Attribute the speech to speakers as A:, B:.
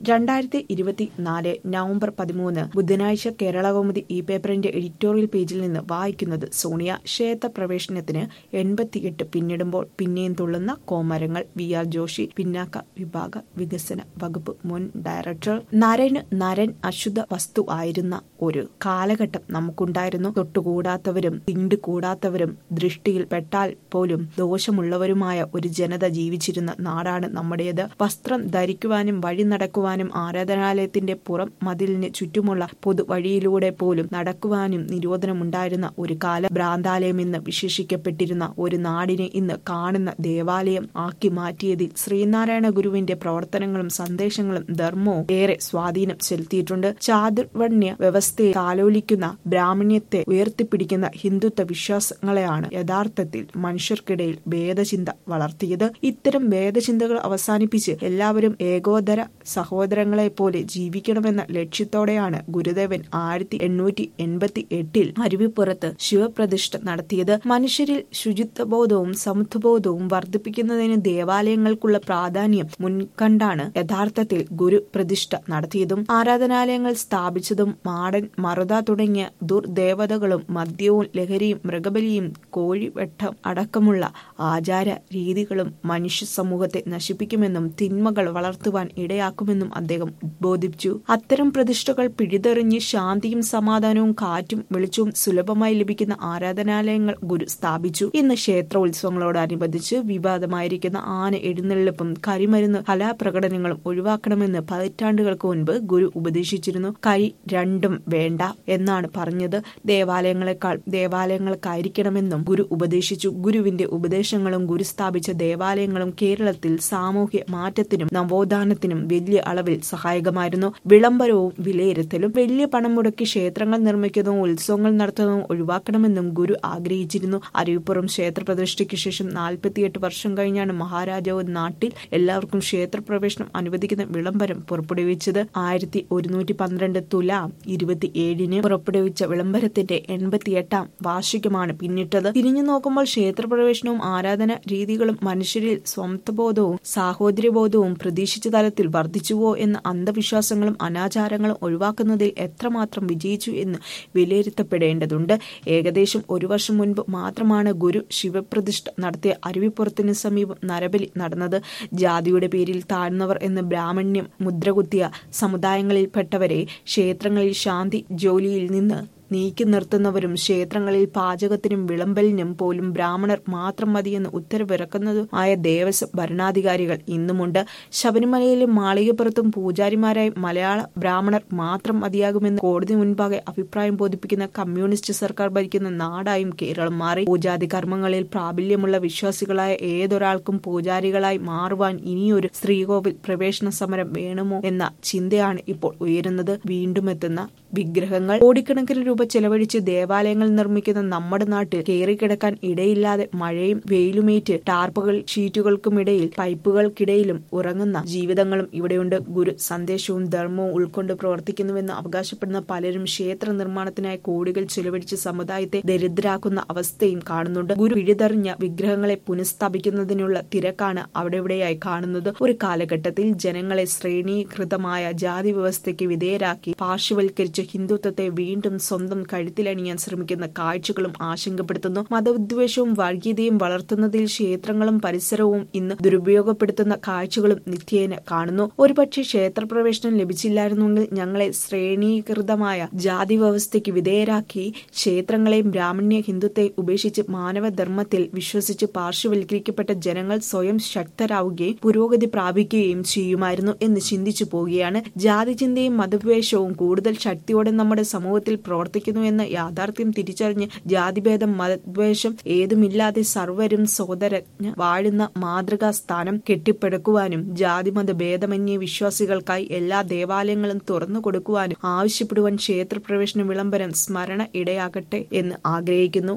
A: രണ്ടായിരത്തി ഇരുപത്തിനാല് നവംബർ പതിമൂന്ന് ബുധനാഴ്ച കേരളകൗമുദി ഈ പേപ്പറിന്റെ എഡിറ്റോറിയൽ പേജിൽ നിന്ന് വായിക്കുന്നത് സോണിയ ക്ഷേത്ര പ്രവേശനത്തിന് എൺപത്തിയെട്ട് പിന്നിടുമ്പോൾ പിന്നെയും തുള്ളുന്ന കോമരങ്ങൾ വി ആർ ജോഷി പിന്നാക്ക വിഭാഗ വികസന വകുപ്പ് മുൻ ഡയറക്ടർ നരന് നരൻ അശുദ്ധ വസ്തു ആയിരുന്ന ഒരു കാലഘട്ടം നമുക്കുണ്ടായിരുന്നു തൊട്ടുകൂടാത്തവരും തിണ്ടുകൂടാത്തവരും ദൃഷ്ടിയിൽ പെട്ടാൽ പോലും ദോഷമുള്ളവരുമായ ഒരു ജനത ജീവിച്ചിരുന്ന നാടാണ് നമ്മുടേത് വസ്ത്രം ധരിക്കുവാനും വഴി നടക്കുവാനും ആരാധനാലയത്തിന്റെ പുറം മതിലിന് ചുറ്റുമുള്ള പൊതുവഴിയിലൂടെ പോലും നടക്കുവാനും നിരോധനമുണ്ടായിരുന്ന ഒരു കാല ഭ്രാന്താലയം എന്ന് വിശേഷിക്കപ്പെട്ടിരുന്ന ഒരു നാടിനെ ഇന്ന് കാണുന്ന ദേവാലയം ആക്കി മാറ്റിയതിൽ ശ്രീനാരായണ ഗുരുവിന്റെ പ്രവർത്തനങ്ങളും സന്ദേശങ്ങളും ധർമ്മവും ഏറെ സ്വാധീനം ചെലുത്തിയിട്ടുണ്ട് ചാതുർവർണ്ണ്യ വ്യവസ്ഥയെ താലോലിക്കുന്ന ബ്രാഹ്മണ്യത്തെ ഉയർത്തിപ്പിടിക്കുന്ന ഹിന്ദുത്വ വിശ്വാസങ്ങളെയാണ് യഥാർത്ഥത്തിൽ മനുഷ്യർക്കിടയിൽ ഭേദചിന്ത വളർത്തിയത് ഇത്തരം ഭേദചിന്തകൾ അവസാനിപ്പിച്ച് എല്ലാവരും ഏകോദര സഹോദരങ്ങളെ പോലെ ജീവിക്കണമെന്ന ലക്ഷ്യത്തോടെയാണ് ഗുരുദേവൻ ആയിരത്തി എണ്ണൂറ്റി എൺപത്തി എട്ടിൽ അരുവിപ്പുറത്ത് ശിവപ്രതിഷ്ഠ നടത്തിയത് മനുഷ്യരിൽ ശുചിത്വബോധവും സമത്വബോധവും വർദ്ധിപ്പിക്കുന്നതിന് ദേവാലയങ്ങൾക്കുള്ള പ്രാധാന്യം മുൻകണ്ടാണ് യഥാർത്ഥത്തിൽ ഗുരു പ്രതിഷ്ഠ നടത്തിയതും ആരാധനാലയങ്ങൾ സ്ഥാപിച്ചതും മാടൻ മറുത തുടങ്ങിയ ദുർദേവതകളും മദ്യവും ലഹരിയും മൃഗബലിയും കോഴിവെട്ടം അടക്കമുള്ള ആചാര രീതികളും മനുഷ്യ സമൂഹത്തെ നശിപ്പിക്കുമെന്നും തിന്മകൾ വളർത്തുവാൻ ഇടയാക്കുമെന്നും അദ്ദേഹം ഉദ്ബോധിപ്പിച്ചു അത്തരം പ്രതിഷ്ഠകൾ പിഴുതെറിഞ്ഞ് ശാന്തിയും സമാധാനവും കാറ്റും വെളിച്ചവും സുലഭമായി ലഭിക്കുന്ന ആരാധനാലയങ്ങൾ ഗുരു സ്ഥാപിച്ചു ഇന്ന് ക്ഷേത്രോത്സവങ്ങളോടനുബന്ധിച്ച് വിവാദമായിരിക്കുന്ന ആന എഴുന്നള്ളിപ്പും കരിമരുന്ന് കലാപ്രകടനങ്ങളും ഒഴിവാക്കണമെന്ന് പതിറ്റാണ്ടുകൾക്ക് മുൻപ് ഗുരു ഉപദേശിച്ചിരുന്നു കൈ രണ്ടും വേണ്ട എന്നാണ് പറഞ്ഞത് ദേവാലയങ്ങളെക്കാൾ ദേവാലയങ്ങൾക്കായിരിക്കണമെന്നും ഗുരു ഉപദേശിച്ചു ഗുരുവിന്റെ ഉപദേശങ്ങളും ഗുരു സ്ഥാപിച്ച ദേവാലയങ്ങളും കേരളത്തിൽ സാമൂഹ്യ മാറ്റത്തിനും നവോത്ഥാനത്തിനും വലിയ അളവിൽ സഹായകമായിരുന്നു വിളംബരവും വിലയിരുത്തലും വലിയ പണം മുടക്കി ക്ഷേത്രങ്ങൾ നിർമ്മിക്കുന്നതും ഉത്സവങ്ങൾ നടത്തുന്നതും ഒഴിവാക്കണമെന്നും ഗുരു ആഗ്രഹിച്ചിരുന്നു അരുവിപ്പുറം ക്ഷേത്ര പ്രതിഷ്ഠയ്ക്ക് ശേഷം നാൽപ്പത്തിയെട്ട് വർഷം കഴിഞ്ഞാണ് മഹാരാജാവ് നാട്ടിൽ എല്ലാവർക്കും ക്ഷേത്രപ്രവേശനം അനുവദിക്കുന്ന വിളംബരം പുറപ്പെടുവിച്ചത് ആയിരത്തി ഒരുന്നൂറ്റി പന്ത്രണ്ട് തുലാം ഇരുപത്തിയേഴിന് പുറപ്പെടുവിച്ച വിളംബരത്തിന്റെ എൺപത്തിയെട്ടാം വാർഷികമാണ് പിന്നിട്ടത് തിരിഞ്ഞു നോക്കുമ്പോൾ ക്ഷേത്രപ്രവേശനവും ആരാധന രീതികളും മനുഷ്യരിൽ സ്വന്തബോധവും സാഹോദര്യബോധവും പ്രതീക്ഷിച്ച തലത്തിൽ വർദ്ധിച്ചുവോ എന്ന അന്ധവിശ്വാസങ്ങളും അനാചാരങ്ങളും ഒഴിവാക്കുന്നതിൽ എത്രമാത്രം വിജയിച്ചു എന്ന് വിലയിരുത്തപ്പെടേണ്ടതുണ്ട് ഏകദേശം ഒരു വർഷം മുൻപ് മാത്രമാണ് ഗുരു ശിവപ്രതിഷ്ഠ നടത്തിയ അരുവിപ്പുറത്തിന് സമീപം നരബലി നടന്നത് ജാതിയുടെ പേരിൽ താഴ്ന്നവർ എന്ന് ബ്രാഹ്മണ്യം മുദ്രകുത്തിയ സമുദായങ്ങളിൽപ്പെട്ടവരെ ക്ഷേത്രങ്ങളിൽ ശാന്തി ജോലിയിൽ നിന്ന് നീക്കി നിർത്തുന്നവരും ക്ഷേത്രങ്ങളിൽ പാചകത്തിനും വിളമ്പലിനും പോലും ബ്രാഹ്മണർ മാത്രം മതിയെന്ന് ഉത്തരവിറക്കുന്നതുമായ ദേവസ്വം ഭരണാധികാരികൾ ഇന്നുമുണ്ട് ശബരിമലയിലും മാളികപ്പുറത്തും പൂജാരിമാരായി മലയാള ബ്രാഹ്മണർ മാത്രം മതിയാകുമെന്ന് കോടതി മുൻപാകെ അഭിപ്രായം ബോധിപ്പിക്കുന്ന കമ്മ്യൂണിസ്റ്റ് സർക്കാർ ഭരിക്കുന്ന നാടായും കേരളം മാറി പൂജാതി കർമ്മങ്ങളിൽ പ്രാബല്യമുള്ള വിശ്വാസികളായ ഏതൊരാൾക്കും പൂജാരികളായി മാറുവാൻ ഇനിയൊരു സ്ത്രീകോവിൽ പ്രവേശന സമരം വേണമോ എന്ന ചിന്തയാണ് ഇപ്പോൾ ഉയരുന്നത് വീണ്ടും എത്തുന്ന വിഗ്രഹങ്ങൾ കോടിക്കണക്കിന് രൂപ ചെലവഴിച്ച് ദേവാലയങ്ങൾ നിർമ്മിക്കുന്ന നമ്മുടെ നാട്ടിൽ കയറിക്കിടക്കാൻ ഇടയില്ലാതെ മഴയും വെയിലുമേറ്റ് ടാർപ്പുകൾ ഷീറ്റുകൾക്കുമിടയിൽ പൈപ്പുകൾക്കിടയിലും ഉറങ്ങുന്ന ജീവിതങ്ങളും ഇവിടെയുണ്ട് ഗുരു സന്ദേശവും ധർമ്മവും ഉൾക്കൊണ്ട് പ്രവർത്തിക്കുന്നുവെന്ന് അവകാശപ്പെടുന്ന പലരും ക്ഷേത്ര നിർമ്മാണത്തിനായി കോടികൾ ചെലവഴിച്ച് സമുദായത്തെ ദരിദ്രാക്കുന്ന അവസ്ഥയും കാണുന്നുണ്ട് ഗുരു പിഴുതെറിഞ്ഞ വിഗ്രഹങ്ങളെ പുനഃസ്ഥാപിക്കുന്നതിനുള്ള തിരക്കാണ് അവിടെവിടെയായി കാണുന്നത് ഒരു കാലഘട്ടത്തിൽ ജനങ്ങളെ ശ്രേണീകൃതമായ ജാതി വ്യവസ്ഥയ്ക്ക് വിധേയരാക്കി പാർശ്വവൽക്കരിച്ച ഹിന്ദുത്വത്തെ വീണ്ടും സ്വന്തം കഴുത്തിലണിയാൻ ശ്രമിക്കുന്ന കാഴ്ചകളും ആശങ്കപ്പെടുത്തുന്നു മതവിദ്വേഷവും വർഗീയതയും വളർത്തുന്നതിൽ ക്ഷേത്രങ്ങളും പരിസരവും ഇന്ന് ദുരുപയോഗപ്പെടുത്തുന്ന കാഴ്ചകളും നിത്യേന കാണുന്നു ഒരുപക്ഷെ ക്ഷേത്രപ്രവേശനം ലഭിച്ചില്ലായിരുന്നെങ്കിൽ ഞങ്ങളെ ശ്രേണീകൃതമായ ജാതി വ്യവസ്ഥയ്ക്ക് വിധേയരാക്കി ക്ഷേത്രങ്ങളെയും ബ്രാഹ്മണ്യ ഹിന്ദുത്തെ ഉപേക്ഷിച്ച് മാനവധർമ്മത്തിൽ വിശ്വസിച്ച് പാർശ്വവൽക്കരിക്കപ്പെട്ട ജനങ്ങൾ സ്വയം ശക്തരാവുകയും പുരോഗതി പ്രാപിക്കുകയും ചെയ്യുമായിരുന്നു എന്ന് ചിന്തിച്ചു പോവുകയാണ് ജാതി ചിന്തയും മതദ്വേഷവും കൂടുതൽ ശക്തിയോടെ നമ്മുടെ സമൂഹത്തിൽ പ്രവർത്തിക്കുന്നു എന്ന യാഥാർത്ഥ്യം തിരിച്ചറിഞ്ഞ് ജാതിഭേദം മതദ്വേഷം ഏതുമില്ലാതെ സർവരും സോദരജ്ഞ വാഴുന്ന മാതൃകാ സ്ഥാനം കെട്ടിപ്പടുക്കുവാനും ജാതിമത ഭേദമന്യേ വിശ്വാസികൾക്കായി എല്ലാ ദേവാലയങ്ങളും തുറന്നു കൊടുക്കുവാനും ആവശ്യപ്പെടുവാൻ ക്ഷേത്രപ്രവേശന വിളംബരം സ്മരണ ഇടയാകട്ടെ എന്ന് ആഗ്രഹിക്കുന്നു